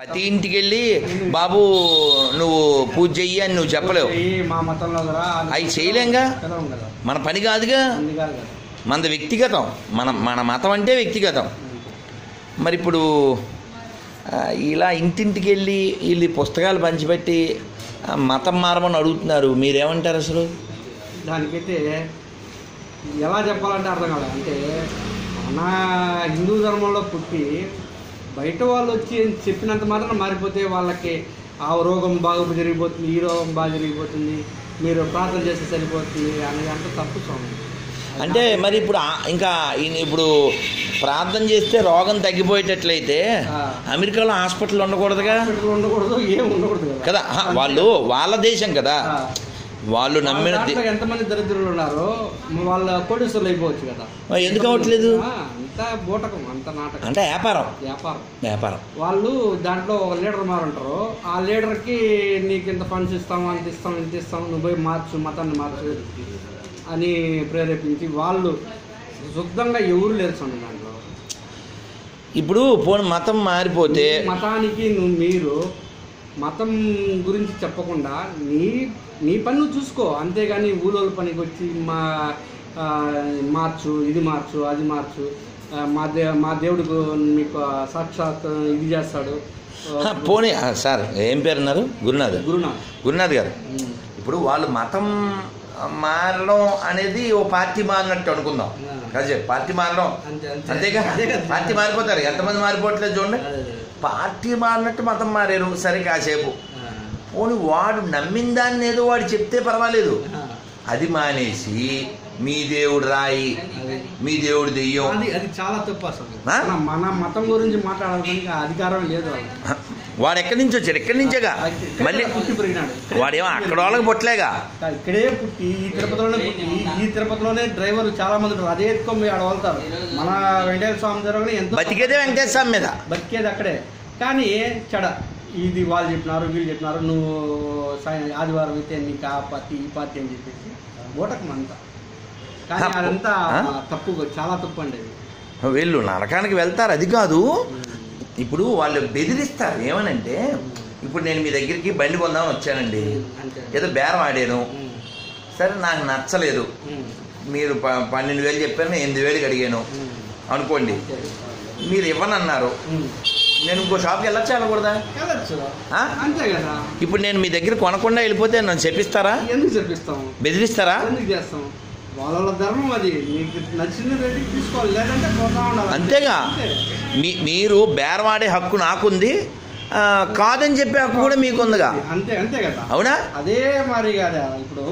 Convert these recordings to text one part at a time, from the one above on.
ప్రతి ఇంటికి వెళ్ళి బాబు నువ్వు పూజ చెయ్యి అని నువ్వు చెప్పలేవు ఈ మా మతంలో కదా అవి చేయలేంగా పిలవం కదా మన పని కాదుగా ఉంది కాదు కదా మనది వ్యక్తిగతం మన మన మతం అంటే వ్యక్తిగతం మరి ఇప్పుడు ఆ, ఇలా ఇంటింటికి వెళ్ళి వీళ్ళు ఈ పుస్తకాలు పంచిపెట్టి ఆ, మతం మారమని అడుగుతున్నారు మీరేమంటారు అసలు దానికైతే ఎలా చెప్పాలంటే అర్థం కాదు అంటే మన హిందూ ధర్మంలో పుట్టి బయట వాళ్ళు వచ్చి చెప్పినంత మాత్రం మారిపోతే వాళ్ళకి ఆ రోగం బాగా జరిగిపోతుంది ఈ రోగం బాగా జరిగిపోతుంది మీరు ప్రార్థన చేస్తే సరిపోతుంది అనేది అంత తప్పు స్వామి అంటే మరి ఇప్పుడు ఆ- ఇంకా ఈయన ఇప్పుడు ప్రార్థన చేస్తే రోగం తగ్గిపోయేటట్లయితే ఆ. అమెరికాలో హాస్పిటల్ ఉండకూడదుగా హాస్పిటల్ ఉండకూడదు ఏం ఉండకూడదు కదా కదా ఆహా, వాళ్ళు వాళ్ళ దేశం కదా ఆ. వాళ్ళు నమ్మిన దే- దాంట్లో ఎంతమంది దరిద్రులు ఉన్నారో వాళ్ళ కోటీశ్వరులు అయిపోవచ్చు కదా మరి ఎందుకు అవ్వట్లేదు ఆ, అంతా బూటకం అంత నాటకం అంటే వ్యాపారం వ్యాపారం వ్యాపారం వాళ్ళు దాంట్లో ఒక లీడర్ మారుంటారు ఆ లీడర్కి నీకు ఇంత ఫండ్స్ ఇస్తాము అంత ఇస్తాం ఇంత ఇస్తాం నువ్వు పోయి మార్చు మతాన్ని మార్చు అని ప్రేరేపించి వాళ్ళు శుద్ధంగా ఎవరు లేరు స్వామి దాంట్లో ఇప్పుడు పోనీ మతం మారిపోతే ఈ మతానికి నువ్వు మీరు మతం గురించి చెప్పకుండా నీ నీ పని నువ్వు చూసుకో అంతేగాని ఊళ్ళోళ్ళ పనికి వచ్చి మా ఆ, మార్చు ఇది మార్చు అది మార్చు ఆ, మా దే మా దేవుడికి మీకు సాక్షాత్ ఇది చేస్తాడు హా, పోనీ ఆ, సార్ ఏం పేరు అన్నారు గురునాథ్ గురునాథ్ గురునాథ్ గారు ఇప్పుడు వాళ్ళు మతం మారడం అనేది ఓ పార్టీ మారినట్టు అనుకుందాం ఆ. కాదు పార్టీ మారడం అంతే అంతే అంతేగా అదే కదా. పార్టీ మారిపోతారు ఎంతమంది మారిపోవట్లేదు చూడండి అదే, అదే. పార్టీ మారినట్టు మతం మారారు సరే కాసేపు ఆ, పోనీ వాడు నమ్మిన దాన్ని ఏదో వాడు చెప్తే పర్వాలేదు ఆ. అది మానేసి మీ దేవుడు రాయి అది మీ దేవుడు దెయ్యం అది అది చాలా తప్పు అసలు ఆ? మన మన మతం గురించి మాట్లాడడానికి ఆ అధికారం లేదు వాళ్ళకి. వాడు ఎక్కడి నుంచి వచ్చాడు ఎక్కడి నుంచేగా ఇక్కడే మళ్ళీ పుట్టి పెరిగినాడు వాడేమో అక్కడ వాళ్ళకి పుట్టలేగా ఇక్కడే పుట్టి ఈ తిరుపతిలోనే పుట్టి ఈ తిరుపతిలోనే డ్రైవర్లు చాలా మంది ఉంటారు అదే ఎత్తుకొని పోయి ఆడ వెళ్తారు మన వెంకటేశ్వర స్వామి దగ్గర ఎంతో బతికేదే వెంకటేశ్వర స్వామి మీద బతికేది అక్కడే కానీ చెడ ఇది వాళ్ళు చెప్పినారు వీళ్ళు చెప్పినారు నువ్వు సాయం- ఆదివారం అయితే నీకు ఆ పార్టీ ఈ పార్టీ అని చెప్పేసి ఓటకం అంతా కానీ తప్పు. అదంతా ఆ? తప్పు చాలా తప్పు అండి అది వీళ్ళు నరకానికి వెళ్తారు అది కాదు ఇప్పుడు వాళ్ళు బెదిరిస్తారు ఏమనంటే ఇప్పుడు నేను మీ దగ్గరికి బండి కొందామని వచ్చానండి అంతే ఏదో బేరం ఆడాను ఉమ్, సరే నాకు నచ్చలేదు ఉమ్, మీరు ప- పన్నెండు వేలు చెప్పారు నేను ఎనిమిది వేలు అడిగాను ఉమ్, అనుకోండి అంతే. మీరు ఇవ్వనన్నారు ఉమ్. నేను ఇంకో షాప్కి వెళ్ళొచ్చా వెళ్ళకూడదా వెళ్ళొచ్చు ఆ? అంతే కదా ఇప్పుడు నేను మీ దగ్గర కొనకుండా వెళ్ళిపోతే నన్ను చెప్పిస్తారా ఎందుకు చెప్పిస్తాం బెదిరిస్తారా ఎందుకు చేస్తాం వాళ్ళ వాళ్ళ ధర్మం అది నీకు నచ్చిన రేటుకి తీసుకోవాలి లేదంటే పోతా ఉండాలి అంతేగా అంతే. మీ మీరు బేరవాడే హక్కు నాకుంది ఆ, కాదని చెప్పే హక్కు కూడా మీకుందిగా అంతే అంతే కదా అవునా అదే మరి కదా ఇప్పుడు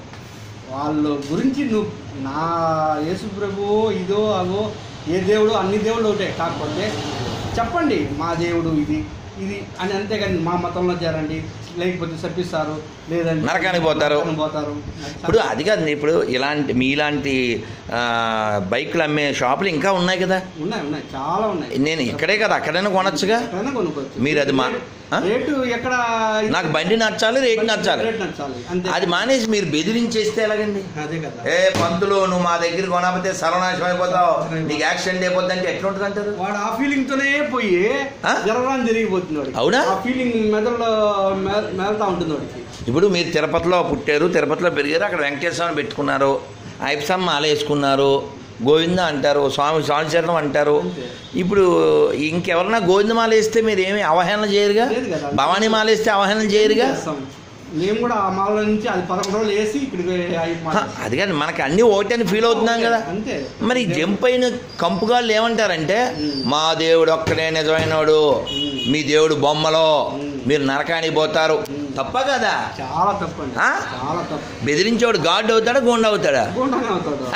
వాళ్ళ గురించి నువ్వు నా యేసు ప్రభువో ఇదో అవో ఏ దేవుడు అన్ని దేవుళ్ళు ఒకటే కాకపోతే చెప్పండి మా దేవుడు ఇది ఇది అని అంతేగాని మా మతంలో చేరండి లేకపోతే చెప్పిస్తారు లేదంటే నరకానికి పోతారు. నరకానికి పోతారు ఇప్పుడు అది కాదు ఇప్పుడు ఇలాంటి మీలాంటి ఆ, బైకులు అమ్మే షాపులు ఇంకా ఉన్నాయి కదా ఉన్నాయి ఉన్నాయి చాలా ఉన్నాయి నేను ఇక్కడే కదా అక్కడైనా కొనొచ్చుగా ఎక్కడైనా కొనుక్కోవచ్చు మీరు అది మా- ఆ? రేటు ఎక్కడ నాకు బండి నచ్చాలి రేటు నచ్చాలి రేట్ నచ్చాలి అంతే అది మానేసి మీరు బెదిరించేస్తే ఎలాగండి అదే కదా ఏ పంతులు నువ్వు మా దగ్గర కొనకపోతే సర్వనాశనం అయిపోతావు నీకు యాక్సిడెంట్ అయిపోద్ది అంటే ఎట్లుంటుంది అంటారు వాడు ఆ ఫీలింగ్ తోనే పోయి ఆ? జరగడానికి జరిగిపోతుంది వాడికి అవునా? ఆ ఫీలింగ్ మెదడులో మె- మెదలుతా ఉంటుంది వాడికి ఇప్పుడు మీరు తిరుపతిలో పుట్టారు తిరుపతిలో పెరిగారు అక్కడ వెంకటేశ్వరం పెట్టుకున్నారు ఐప్సమ్ మాల వేసుకున్నారు గోవింద అంటారు స్వామి స్వామి చరణం అంటారు అంతే. ఇప్పుడు ఇంకెవరన్నా గోవిందమాల వేస్తే మీరు ఏమి అవహేళన చేయరుగా లేదు కదా. భవానీ మాల వేస్తే అవహేళన చేయరుగా చేస్తాం. మేము కూడా ఆ మాల నుంచి అది పదకొండు రోజులు వేసి ఇక్కడికి అయి- హ, అది కానీ మనకి అన్ని ఒకటని ఫీల్ అవుతున్నాం కదా అంతే మరి జంప్ అయిన కంపుగాళ్ళు ఏమంటారంటే ఉమ్. మా దేవుడు ఒక్కడే నిజమైనడు ఉమ్. మీ దేవుడు బొమ్మలో ఉమ్. మీరు నరకానికి పోతారు ఉమ్. తప్ప కదా చాలా తప్పు అండి ఆ? చాలా తప్పు బెదిరించేవాడు గాడ్ అవుతాడా గోండ్ అవుతాడా గుండానే అవుతాడు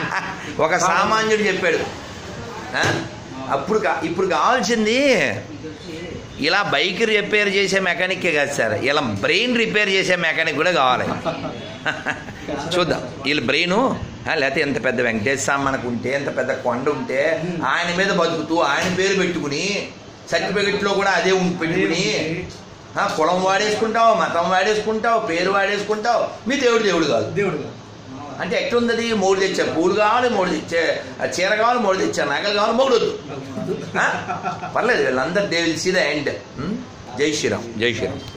ఒక సామాన్యుడు చెప్పాడు ఆ? అప్పుడు కా- ఇప్పుడు కావాల్సింది ఇలా బైక్ రిపేర్ చేసే మెకానిక్కే కాదు సార్ ఇలా బ్రెయిన్ రిపేర్ చేసే మెకానిక్ కూడా కావాలి చూద్దాం వీళ్ళ బ్రెయిన్ లేకపోతే ఎంత పెద్ద వెంకటేశ్వర స్వామి మనకు ఉంటే ఎంత పెద్ద కొండ ఉంటే ఆయన మీద బతుకుతూ ఆయన పేరు పెట్టుకుని సర్టిఫికెట్లో కూడా అదే ఉం- పెట్టుకుని ఆ, కులం వాడేసుకుంటావు మతం వాడేసుకుంటావు పేరు వాడేసుకుంటావు మీ దేవుడు దేవుడు కాదు దేవుడు కాదు. అంటే ఎట్లుంది మూడు తెచ్చా పూలు కావాలి మూడు తెచ్చా ఆ చీర కావాలి మూడు తెచ్చా నగలు కావాలి మూడు వద్దు ఆ? పర్లేదు వీళ్ళందరూ they will see the end జై శ్రీరామ్ జై శ్రీరామ్